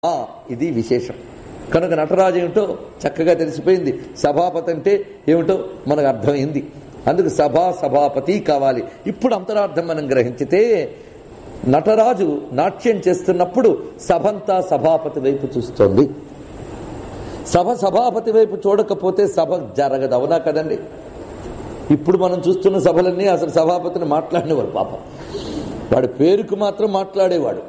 ఆ ఇది విశేషం కనుక నటరాజు ఏమిటో చక్కగా తెలిసిపోయింది సభాపతి అంటే ఏమిటో మనకు అర్థమైంది అందుకు సభా సభాపతి కావాలి ఇప్పుడు అంతరార్థం మనం గ్రహించితే నటరాజు నాట్యం చేస్తున్నప్పుడు సభంతా సభాపతి వైపు చూస్తోంది సభ సభాపతి వైపు చూడకపోతే సభ జరగదు అవునా కదండి ఇప్పుడు మనం చూస్తున్న సభలన్నీ అసలు సభాపతిని మాట్లాడినవాడు పాపం వాడి పేరుకు మాత్రం మాట్లాడేవాడు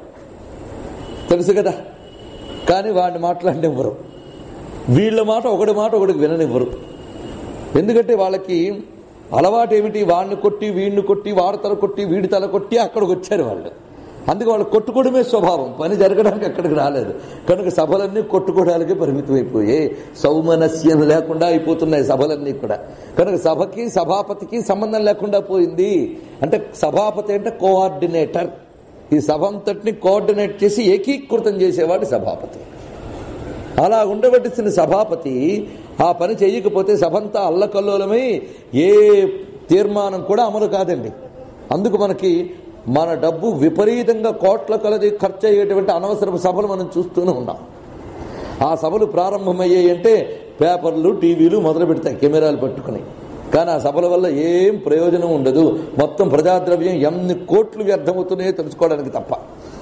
తెలుసు కదా కానీ వాడిని మాట్లాడినివ్వరు వీళ్ళ మాట ఒకటి మాట ఒకటికి విననివ్వరు ఎందుకంటే వాళ్ళకి అలవాటు ఏమిటి వాడిని కొట్టి వీడిని కొట్టి వాడి తల కొట్టి వీడి తల కొట్టి అక్కడికి వచ్చారు వాళ్ళు అందుకే వాళ్ళు కొట్టుకోవడమే స్వభావం పని జరగడానికి అక్కడికి రాలేదు కనుక సభలన్నీ కొట్టుకోవడానికి పరిమితం అయిపోయాయి సౌమనస్యం లేకుండా అయిపోతున్నాయి సభలన్నీ కూడా కనుక సభకి సభాపతికి సంబంధం లేకుండా పోయింది అంటే సభాపతి అంటే కోఆర్డినేటర్ ఈ సభ అంతటిని కోఆర్డినేట్ చేసి ఏకీకృతం చేసేవాడు సభాపతి అలా ఉండవలసిన సభాపతి ఆ పని చేయకపోతే సభంతా అల్లకల్లోలమై ఏ తీర్మానం కూడా అమలు కాదండి అందుకు మనకి మన డబ్బు విపరీతంగా కోట్ల కొలది ఖర్చు అయ్యేటువంటి అనవసరపు సభలు మనం చూస్తూనే ఉన్నాం ఆ సభలు ప్రారంభమయ్యాయి అంటే పేపర్లు టీవీలు మొదలు పెడతాయి కెమెరాలు పట్టుకుని కానీ ఆ సభల వల్ల ఏం ప్రయోజనం ఉండదు మొత్తం ప్రజాద్రవ్యం ఎన్ని కోట్లు వ్యర్థమవుతున్నాయో తెలుసుకోవడానికి తప్ప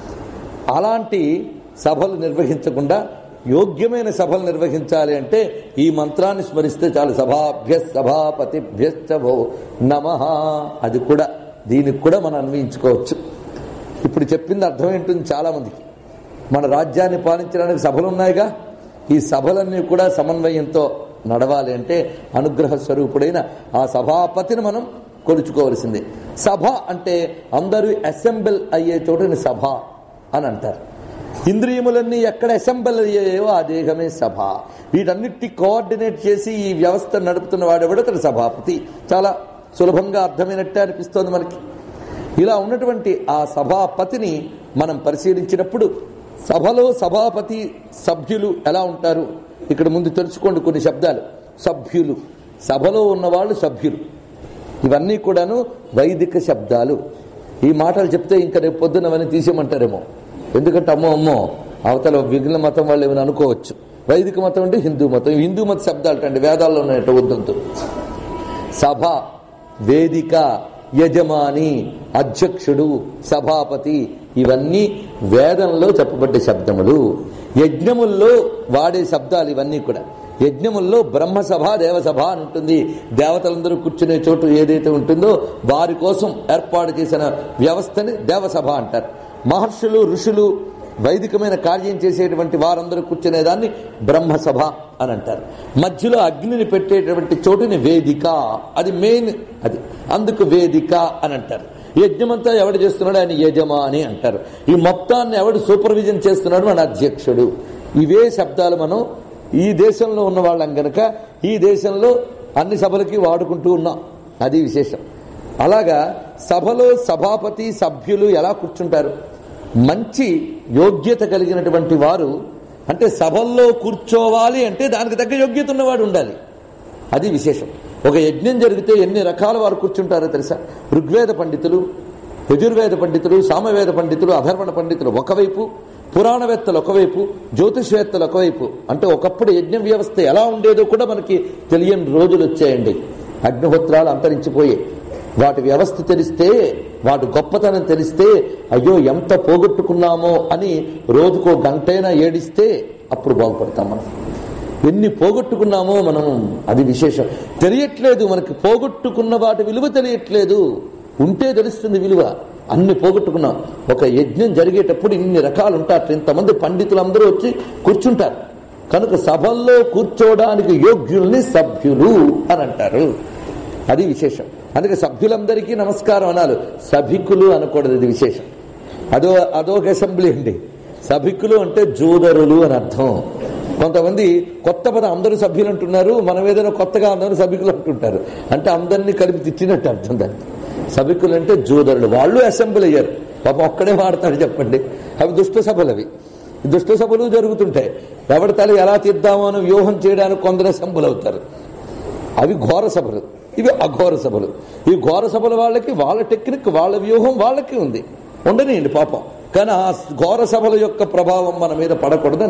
అలాంటి సభలు నిర్వహించకుండా యోగ్యమైన సభలు నిర్వహించాలి అంటే ఈ మంత్రాన్ని స్మరిస్తే చాలు సభాభ్య సభాపతిభ్యశ్చభో నమ అది కూడా దీనికి కూడా మనం అన్వయించుకోవచ్చు ఇప్పుడు చెప్పింది అర్థమేంటుంది చాలా మందికి మన రాజ్యాన్ని పాలించడానికి సభలు ఉన్నాయిగా ఈ సభలన్నీ కూడా సమన్వయంతో నడవాలి అంటే అనుగ్రహ స్వరూపుడైన ఆ సభాపతిని మనం కొలుచుకోవలసిందే సభ అంటే అందరూ అసెంబుల్ అయ్యే చోటుని సభ అని అంటారు ఇంద్రియములన్నీ ఎక్కడ అసెంబుల్ అయ్యాయో ఆ దేహమే సభ వీటన్నిటి కోఆర్డినేట్ చేసి ఈ వ్యవస్థ నడుపుతున్న వాడెవడో తన సభాపతి చాలా సులభంగా అర్థమైనట్టే అనిపిస్తోంది మనకి ఇలా ఉన్నటువంటి ఆ సభాపతిని మనం పరిశీలించినప్పుడు సభలో సభాపతి సభ్యులు ఎలా ఉంటారు ఇక్కడ ముందు తెలుసుకోండి కొన్ని శబ్దాలు సభ్యులు సభలో ఉన్నవాళ్ళు సభ్యులు ఇవన్నీ కూడాను వైదిక శబ్దాలు ఈ మాటలు చెప్తే ఇంకా రేపు పొద్దున అవన్నీ తీసేయమంటారేమో ఎందుకంటే అమ్మో అమ్మో అవతల విఘ్న మతం వాళ్ళు ఏమైనా అనుకోవచ్చు వైదిక మతం అంటే హిందూ మతం హిందూ మత శబ్దాలు అంటే వేదాల్లో ఉన్నట్టు వద్దంతు సభ వేదిక యజమాని అధ్యక్షుడు సభాపతి ఇవన్నీ వేదంలో చెప్పబడ్డ శబ్దములు యజ్ఞముల్లో వాడే శబ్దాలు ఇవన్నీ కూడా యజ్ఞముల్లో బ్రహ్మసభ దేవసభ అని ఉంటుంది దేవతలందరూ కూర్చునే చోటు ఏదైతే ఉంటుందో వారి కోసం ఏర్పాటు చేసిన వ్యవస్థని దేవసభ అంటారు మహర్షులు ఋషులు వైదికమైన కార్యం చేసేటువంటి వారందరూ కూర్చునేదాన్ని బ్రహ్మసభ అని అంటారు మధ్యలో అగ్నిని పెట్టేటువంటి చోటుని వేదిక అది మెయిన్ అది అందుకు వేదిక అని అంటారు యజ్ఞమంతా ఎవడు చేస్తున్నాడు ఆయన యజమాని అంటారు ఈ మొత్తాన్ని ఎవడు సూపర్విజన్ చేస్తున్నాడు మన అధ్యక్షుడు ఇవే శబ్దాలు మనం ఈ దేశంలో ఉన్న వాళ్ళం గనక ఈ దేశంలో అన్ని సభలకి వాడుకుంటూ ఉన్నాం అది విశేషం అలాగా సభలో సభాపతి సభ్యులు ఎలా కూర్చుంటారు మంచి యోగ్యత కలిగినటువంటి వారు అంటే సభల్లో కూర్చోవాలి అంటే దానికి తగ్గ యోగ్యత ఉన్నవాడు ఉండాలి అది విశేషం ఒక యజ్ఞం జరిగితే ఎన్ని రకాల వారు కూర్చుంటారో తెలుసా ఋగ్వేద పండితులు యజుర్వేద పండితులు సామవేద పండితులు అధర్వణ పండితులు ఒకవైపు పురాణవేత్తలు ఒకవైపు జ్యోతిషవేత్తలు ఒకవైపు అంటే ఒకప్పుడు యజ్ఞ వ్యవస్థ ఎలా ఉండేదో కూడా మనకి తెలియని రోజులు వచ్చాయండి అగ్నిహోత్రాలు అంతరించిపోయాయి వాటి వ్యవస్థ తెలిస్తే వాటి గొప్పతనం తెలిస్తే అయ్యో ఎంత పోగొట్టుకున్నామో అని రోజుకో గంటైనా ఏడిస్తే అప్పుడు బాగుపడతాం మనం ఎన్ని పోగొట్టుకున్నామో మనం అది విశేషం తెలియట్లేదు మనకి పోగొట్టుకున్న వాటి విలువ తెలియట్లేదు ఉంటే తెలుస్తుంది విలువ అన్ని పోగొట్టుకున్నాం ఒక యజ్ఞం జరిగేటప్పుడు ఇన్ని రకాలు ఉంటారు ఇంతమంది పండితులందరూ వచ్చి కూర్చుంటారు కనుక సభల్లో కూర్చోవడానికి యోగ్యుల్ని సభ్యులు అని అంటారు అది విశేషం అందుకే సభ్యులందరికీ నమస్కారం అనాలి సభికులు అనకూడదు ఇది విశేషం అదో అదొక అసెంబ్లీ అండి సభికులు అంటే జోదరులు అని అర్థం కొంతమంది కొత్త పదం అందరూ సభ్యులు అంటున్నారు మనం ఏదైనా కొత్తగా అందరూ సభికులు అంటుంటారు అంటే అందరినీ కలిపి తిట్టినట్టు అర్థం దానికి సభికులు అంటే జోదరులు వాళ్ళు అసెంబ్లీ అయ్యారు పాపం ఒక్కడే వాడతాడు చెప్పండి అవి దుష్ట సభలు అవి దుష్ట సభలు జరుగుతుంటాయి ఎవరి తల ఎలా తీద్దామో అని వ్యూహం చేయడానికి కొందరు అసెంబ్లీ అవుతారు అవి ఘోర సభలు ఇవి అఘోర సభలు ఈ ఘోర సభల వాళ్ళకి వాళ్ళ టెక్నిక్ వాళ్ళ వ్యూహం వాళ్ళకి ఉంది ఉండనియండి పాపం కానీ ఆ ఘోర సభల యొక్క ప్రభావం మన మీద పడకూడదు